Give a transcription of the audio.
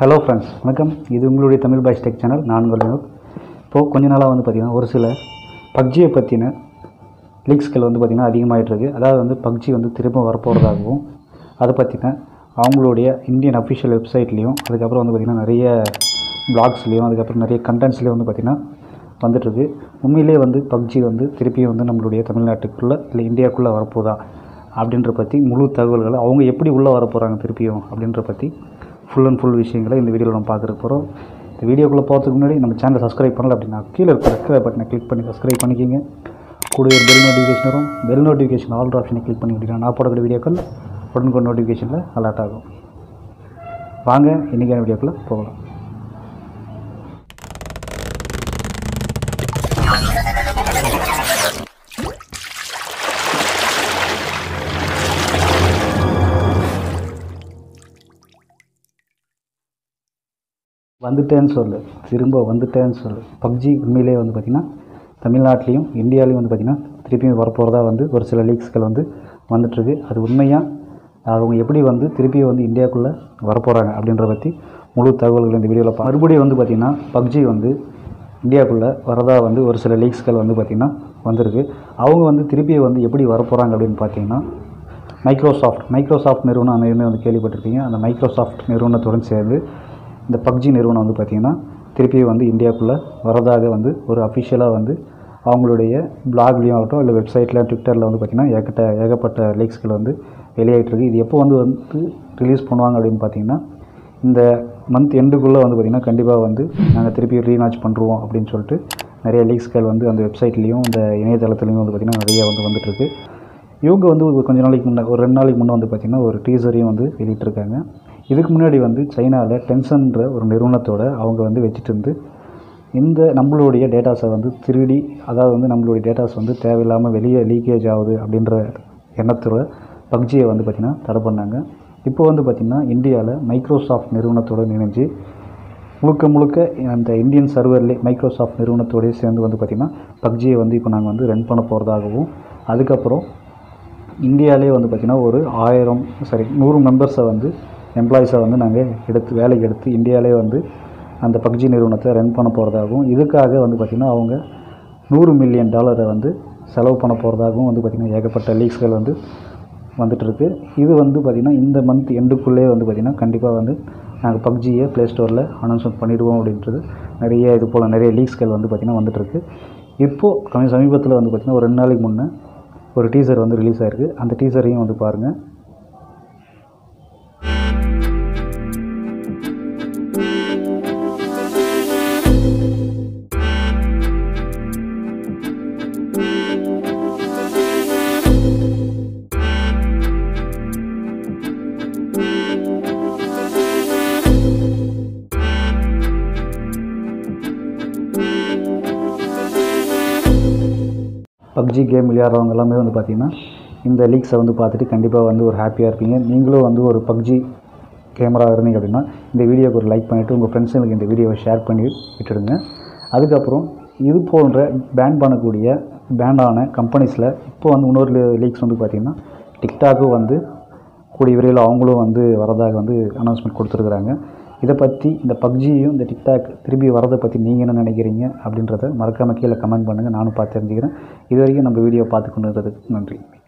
hello friends வணக்கம் இது உங்களுடைய தமிழ் பாய்ஸ் டெக் சேனல் நான் உங்கள் வினோத் இப்போது கொஞ்ச நாளாக வந்து பார்த்திங்கன்னா ஒரு சில பப்ஜியை பற்றின லீக்ஸ்கள் வந்து பார்த்திங்கன்னா அதிகமாகிட்டு இருக்கு அதாவது வந்து பப்ஜி வந்து திரும்ப வரப்போகிறதாகவும் அதை பற்றின அவங்களுடைய இந்தியன் அஃபிஷியல் வெப்சைட்லேயும் அதுக்கப்புறம் வந்து பார்த்திங்கன்னா நிறைய பிளாக்ஸ்லேயும் அதுக்கப்புறம் நிறைய கண்டென்ட்ஸ்லேயும் வந்து பார்த்திங்கன்னா வந்துட்டுருக்கு உண்மையிலே வந்து பப்ஜி வந்து திருப்பியும் வந்து நம்மளுடைய தமிழ்நாட்டுக்குள்ளே இல்லை இந்தியாவுக்குள்ளே வரப்போதா அப்படின்ற பற்றி முழு தகவல்களை அவங்க எப்படி உள்ளே வர போகிறாங்க திருப்பியும் அப்படின்ற பற்றி ஃபுல் அண்ட் ஃபுல் விஷயங்களை இந்த வீடியோவில் நம்ம பார்க்குறதுக்கு போகிறோம் இந்த வீடியோக்குள்ளே போகிறதுக்கு முன்னாடி நம்ம சேனலை சப்ஸ்கிரைப் பண்ணல அப்படின்னா கீழே இருக்க சப்ஸ்கிரைப் பட்டனை கிளிக் பண்ணி சப்ஸ்கிரைப் பண்ணிக்கிங்க கூடவே பெல் நோட்டிஃபிகேஷன் வரும் பெல் நோட்டிஃபிகேஷன் ஆல் ஆப்ஷனை கிளிக் பண்ணி அப்படின்னா நான் போடக்கூடிய வீடியோக்கள் உடனுக்குடன் நோட்டிஃபிகேஷனில் அலர்ட் ஆகும் வாங்க இன்றைக்கான வீடியோக்குள்ளே போகலாம் வந்துட்டேன்னு சொல்லு திரும்ப வந்துட்டேன்னு சொல்லு பப்ஜி உண்மையிலே வந்து பார்த்திங்கன்னா தமிழ்நாட்டிலையும் இந்தியாவிலையும் வந்து பார்த்திங்கன்னா திருப்பியும் வரப்போகிறதா வந்து ஒரு சில லீக்ஸ்கள் வந்து வந்துட்டுருக்கு அது உண்மையாக அவங்க எப்படி வந்து திருப்பியும் வந்து இந்தியாவுக்குள்ளே வரப்போகிறாங்க அப்படின்றத பற்றி முழு தகவல்கள் இந்த வீடியோவில் பா மறுபடியும் வந்து பார்த்திங்கன்னா பப்ஜி வந்து இந்தியாவுக்குள்ளே வரதா வந்து ஒரு சில லீக்ஸ்கள் வந்து பார்த்திங்கன்னா வந்திருக்கு அவங்க வந்து திருப்பியும் வந்து எப்படி வரப்போகிறாங்க அப்படின்னு பார்த்தீங்கன்னா மைக்ரோசாஃப்ட் மைக்ரோசாஃப்ட் நிறுவனம் அனைவருமே வந்து கேள்விப்பட்டிருப்பீங்க அந்த மைக்ரோசாஃப்ட் நிறுவனத்துடன் சேர்ந்து இந்த பப்ஜி நிறுவனம் வந்து பார்த்திங்கன்னா திருப்பி வந்து இந்தியாவுக்குள்ளே வரதாக வந்து ஒரு அஃபிஷியலாக வந்து அவங்களுடைய பிளாக்லேயும் ஆகட்டும் இல்லை வெப்சைட்டில் ட்விட்டரில் வந்து பார்த்திங்கன்னா ஏகட்ட ஏகப்பட்ட லீக்ஸ்கள் வந்து வெளியாகிட்டுருக்கு இது எப்போ வந்து வந்து ரிலீஸ் பண்ணுவாங்க அப்படின்னு பார்த்தீங்கன்னா இந்த மந்த் எண்டுக்குள்ளே வந்து பார்த்திங்கன்னா கண்டிப்பாக வந்து நாங்கள் திருப்பி ரீலான்ச் பண்ணுறோம் அப்படின்னு சொல்லிட்டு நிறைய லீக்ஸ்கள் வந்து அந்த வெப்சைட்லேயும் இந்த இணையதளத்துலேயும் வந்து பார்த்திங்கன்னா நிறைய வந்து வந்துட்டுருக்கு இவங்க வந்து ஒரு கொஞ்ச நாளைக்கு முன்னே ஒரு ரெண்டு நாளைக்கு முன்னே வந்து பார்த்திங்கன்னா ஒரு டீசரையும் வந்து வெளியிட்டிருக்காங்க இதுக்கு முன்னாடி வந்து சைனாவில் டென்சன்ற ஒரு நிறுவனத்தோட அவங்க வந்து வச்சுட்டு இருந்து இந்த நம்மளுடைய டேட்டாஸை வந்து திருடி அதாவது வந்து நம்மளுடைய டேட்டாஸ் வந்து தேவையில்லாமல் வெளியே லீக்கேஜ் ஆகுது அப்படின்ற எண்ணத்தோட பப்ஜியை வந்து பார்த்திங்கன்னா தடை பண்ணாங்க இப்போ வந்து பார்த்திங்கன்னா இந்தியாவில் மைக்ரோசாஃப்ட் நிறுவனத்தோடு இணைஞ்சு முழுக்க முழுக்க அந்த இந்தியன் சர்வர்லே மைக்ரோசாஃப்ட் நிறுவனத்தோடய சேர்ந்து வந்து பார்த்திங்கன்னா பப்ஜியை வந்து இப்போ நாங்கள் வந்து ரன் பண்ண போகிறதாகவும் அதுக்கப்புறம் இந்தியாவிலே வந்து பார்த்திங்கன்னா ஒரு ஆயிரம் சாரி நூறு மெம்பர்ஸை வந்து எம்ப்ளாயிஸை வந்து நாங்கள் எடுத்து வேலைக்கு எடுத்து இந்தியாவிலே வந்து அந்த பப்ஜி நிறுவனத்தை ரன் பண்ண போகிறதாகவும் இதுக்காக வந்து பார்த்திங்கன்னா அவங்க நூறு மில்லியன் டாலரை வந்து செலவு பண்ண போகிறதாகவும் வந்து பார்த்திங்கன்னா ஏகப்பட்ட லீக்ஸ்கள் வந்து வந்துட்டுருக்கு இது வந்து பார்த்திங்கன்னா இந்த மந்த் எண்டுக்குள்ளே வந்து பார்த்திங்கன்னா கண்டிப்பாக வந்து நாங்கள் பப்ஜியை ப்ளே ஸ்டோரில் அனௌன்ஸ்மெண்ட் பண்ணிவிடுவோம் அப்படின்றது நிறைய இது போல் நிறைய லீக்ஸ்கள் வந்து பார்த்திங்கன்னா வந்துட்டுருக்கு இப்போது கம்மி சமீபத்தில் வந்து பார்த்திங்கன்னா ஒரு ரெண்டு நாளைக்கு முன்னே ஒரு டீசர் வந்து ரிலீஸ் ஆயிருக்கு அந்த டீசரையும் வந்து பாருங்கள் பப்ஜி கேம் விளையாடுறவங்க எல்லாமே வந்து பார்த்திங்கன்னா இந்த லீக்ஸை வந்து பார்த்துட்டு கண்டிப்பாக வந்து ஒரு ஹாப்பியாக இருப்பீங்க நீங்களும் வந்து ஒரு பப்ஜி கேமரா இருந்தீங்க அப்படின்னா இந்த வீடியோக்கு ஒரு லைக் பண்ணிவிட்டு உங்கள் ஃப்ரெண்ட்ஸுங்களுக்கு இந்த வீடியோவை ஷேர் பண்ணி விட்டுடுங்க அதுக்கப்புறம் இது போன்ற பேன் பண்ணக்கூடிய பேண்டான கம்பெனிஸில் இப்போ வந்து இன்னொரு லீக்ஸ் வந்து பார்த்திங்கன்னா டிக்டாக்கும் வந்து கூடிய விரைவில் அவங்களும் வந்து வரதாக வந்து அனௌன்ஸ்மெண்ட் கொடுத்துருக்குறாங்க இதை பற்றி இந்த பப்ஜியும் இந்த டிக்டாக் திரும்பி வரதை பற்றி நீங்கள் என்ன நினைக்கிறீங்க அப்படின்றத மறக்காமல் கீழே கமெண்ட் பண்ணுங்கள் நானும் பார்த்து தெரிஞ்சுக்கிறேன் இது வரைக்கும் நம்ம வீடியோ பார்த்து கொண்டு இருந்ததுக்கு நன்றி